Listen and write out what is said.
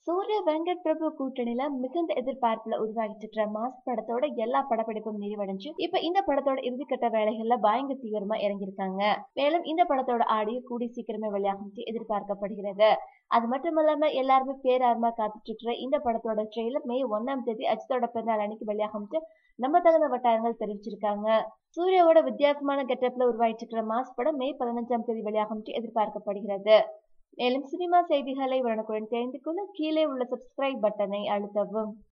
சூர்யா வெங்கட் பிரபு கூட்டணியில மிகுந்த எதிர்பார்ப்புல உருவாகிட்டு இருக்கிற மாஸ் படத்தோட எல்லா படப்பிடிப்பும் நிறைவடைஞ்சு இப்ப இந்த படத்தோட இறுதிக்கட்ட வேலைகள்ல பயங்கர தீவிரமா இறங்கியிருக்காங்க மேலும் இந்த படத்தோட ஆடியோ கூடி சீக்கிரமே வெளியாகும் எதிர்பார்க்கப்படுகிறது அது மட்டும் இல்லாம எல்லாருமே பேரார்மா காத்துட்டு இருக்கிற இந்த படத்தோட ட்ரெய்லர் மே ஒன்னாம் தேதி அஜித்தோட பிறந்தநாள் அன்னைக்கு வெளியாகும் நம்ம தகுந்த வட்டாரங்கள் தெரிவிச்சிருக்காங்க சூர்யாவோட வித்தியாசமான கெட்டப்ல உருவாயிட்டு இருக்கிற மாஸ் படம் மே பதினஞ்சாம் தேதி வெளியாகும் எதிர்பார்க்கப்படுகிறது மேலும் சினிமா செய்திகளை உடனுக்குடன் தெரிந்து கொள்ள கீழே உள்ள சப்ஸ்கிரைப் பட்டனை அழுத்தவும்